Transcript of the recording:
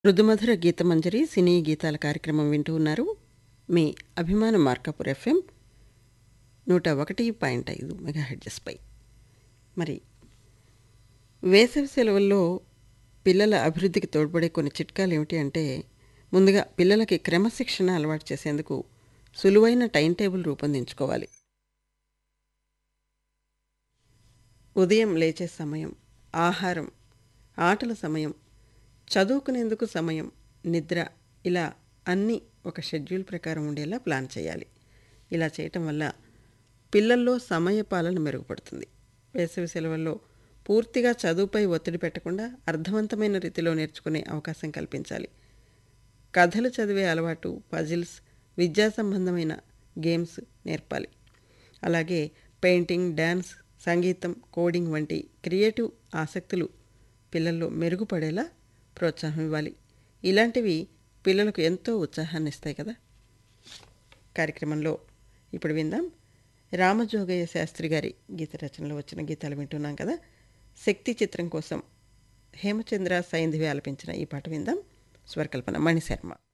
మృదుమధుర గీతమంజరి సినీ గీతాల కార్యక్రమం వింటూ ఉన్నారు మీ అభిమాన మార్కాపూర్ ఎఫ్ఎం నూట ఒకటి పాయింట్ ఐదు మెగాహెడ్జెస్పై మరి వేసవి సెలవుల్లో పిల్లల అభివృద్ధికి తోడ్పడే కొన్ని చిట్కాలు ఏమిటి అంటే ముందుగా పిల్లలకి క్రమశిక్షణ అలవాటు చేసేందుకు సులువైన టైం టేబుల్ రూపొందించుకోవాలి ఉదయం లేచే సమయం ఆహారం ఆటల సమయం చదువుకునేందుకు సమయం నిద్ర ఇలా అన్నీ ఒక షెడ్యూల్ ప్రకారం ఉండేలా ప్లాన్ చేయాలి ఇలా చేయటం వల్ల పిల్లల్లో సమయ పాలన మెరుగుపడుతుంది వేసవి సెలవుల్లో పూర్తిగా చదువుపై ఒత్తిడి పెట్టకుండా అర్థవంతమైన రీతిలో నేర్చుకునే అవకాశం కల్పించాలి కథలు చదివే అలవాటు పజిల్స్ విద్యా సంబంధమైన గేమ్స్ నేర్పాలి అలాగే పెయింటింగ్ డ్యాన్స్ సంగీతం కోడింగ్ వంటి క్రియేటివ్ ఆసక్తులు పిల్లల్లో మెరుగుపడేలా ప్రోత్సాహం ఇవ్వాలి ఇలాంటివి పిల్లలకు ఎంతో ఉత్సాహాన్ని ఇస్తాయి కదా కార్యక్రమంలో ఇప్పుడు విందాం రామజోగయ్య శాస్త్రి గారి గీత రచనలో వచ్చిన గీతాలు వింటున్నాం కదా శక్తి చిత్రం కోసం హేమచంద్ర సైంధవి ఆలపించిన ఈ పాట విందాం స్వరకల్పన మణిశర్మ